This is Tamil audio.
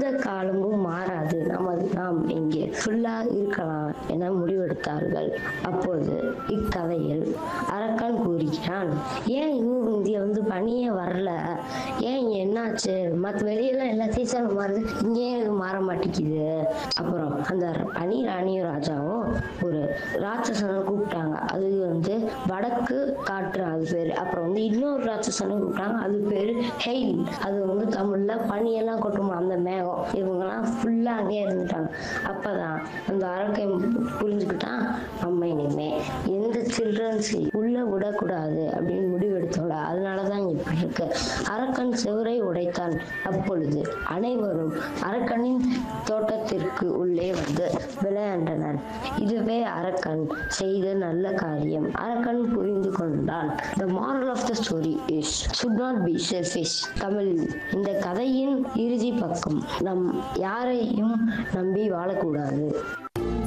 எந்த காலமும் மாறாது நமது நாம் இங்கே ஃபுல்லா இருக்கலாம் என முடிவெடுத்தார்கள் அப்போது இக்கதையில் அரக்கன் கூறுகிறான் ஏன் இன்னும் இங்கே வந்து பனியே வரல ஏன் இங்க என்னாச்சு மற்ற வெளியெல்லாம் எல்லா சீசனும் மாறுது இங்கே ஏன் எதுவும் மாற மாட்டேங்குது அப்புறம் அந்த பனி ராணியும் ராஜாவும் ஒரு ராட்சசனை கூப்பிட்டாங்க அது வந்து வடக்கு காற்று அது பேரு அப்புறம் வந்து இன்னொரு ராட்சசனை கூப்பிட்டாங்க அது பேரு ஹெயில் அது வந்து தமிழ்ல பனியெல்லாம் கொட்டும் அந்த மேகம் இவங்கெல்லாம் ஃபுல்லா அங்கேயே இருந்துட்டாங்க அப்பதான் அந்த அரக்கை புரிஞ்சுக்கிட்டான் நம்ம இனிமே எந்த சில்ட்ரன்ஸ் உள்ள விடக்கூடாது அப்படின்னு முடிவெடுத்தோம்ல அதனாலதான் இப்படி இருக்கு அரக்கன் செவரை உடைத்தான் அப்பொழுது அனைவரும் அரக்கனின் தோட்டத்திற்கு உள்ளே வந்து விளையாண்டனர் இதுவே அரக்கன் செய்த நல்ல காரியம் அரக்கன் புரிந்து கொண்டான் the moral of the story is should not be selfish தமிழில் இந்த கதையின் இறுதி பக்கம் நம் யாரையும் நம்பி வாழக்கூடாது